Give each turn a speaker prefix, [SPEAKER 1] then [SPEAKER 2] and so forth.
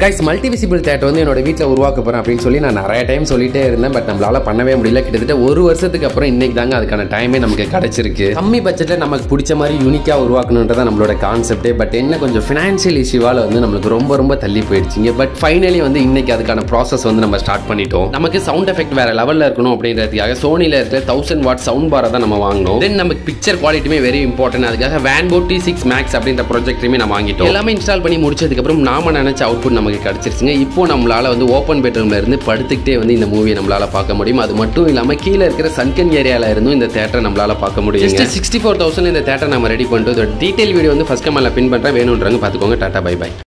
[SPEAKER 1] guys multi visible theatre வந்து என்னோட வீட்டில் உருவாக்க போகிறேன் அப்படின்னு சொல்லி நான் நிறைய டைம் சொல்லிட்டே இருந்தேன் பட் நம்மளால பண்ணவே முடியல கிட்டத்தட்ட ஒரு வருஷத்துக்கு அப்புறம் இன்னைக்கு தாங்க அதுக்கான டைமே நமக்கு கிடைச்சிருக்கு கம்மி பட்ஜெட்டில் நமக்கு பிடிச்ச மாதிரி யூனிக்காக உருவாக்கணுன்றதான் நம்மளோட கான்செப்டே பட் என்ன கொஞ்சம் ஃபினான்ஷியல் இஷ்யூவால் வந்து நம்மளுக்கு ரொம்ப ரொம்ப தள்ளி போயிடுச்சிங்க பட் ஃபைனலி வந்து இன்னைக்கு அதுக்கான ப்ராசஸ் வந்து நம்ம ஸ்டார்ட் பண்ணிட்டோம் நமக்கு சவுண்ட் எஃபெக்ட் வேற லெவலில் இருக்கணும் அப்படின்றதுக்காக சோனியில் இருக்கிற தௌசண்ட் வாட் சவுண்ட் பாரை தான் நம்ம வாங்கினோம் தென் நமக்கு பிக்சர் குவாலிட்டியுமே வெரி இம்பார்ட்டன்ட் அதுக்காக வேன்போ டி சிக்ஸ் மேக்ஸ் அப்படின்ற ப்ராஜெக்ட்லையுமே நம்ம வாங்கிட்டோம் எல்லாமே இன்ஸ்டால் பண்ணி முடிச்சதுக்கப்புறம் நாம நினைச்ச அவுட்புட் நமக்கு கிடைச்சிருச்சுங்க இப்போ நம்மளால வந்து ஓப்பன் பெட்ரூம்ல இருந்து படுத்துக்கிட்டே வந்து இந்த மூவியை நம்மளால பார்க்க முடியும் அது மட்டும் இல்லாம கீழே இருக்கிற சன்கன் ஏரியால இருந்தும் இந்த தேட்டரை நம்மளால பார்க்க முடியும் சிக்ஸ்டி ஃபோர் தௌசண்ட் இந்த தேட்டர் நம்ம ரெடி பண்ணிட்டு டீடைல் வீடியோ வந்து ஃபர்ஸ்ட் கமெண்ட்ல பின் பண்றேன் வேணுன்றவங்க பார்த்துக்கோங்க டாடா பை பை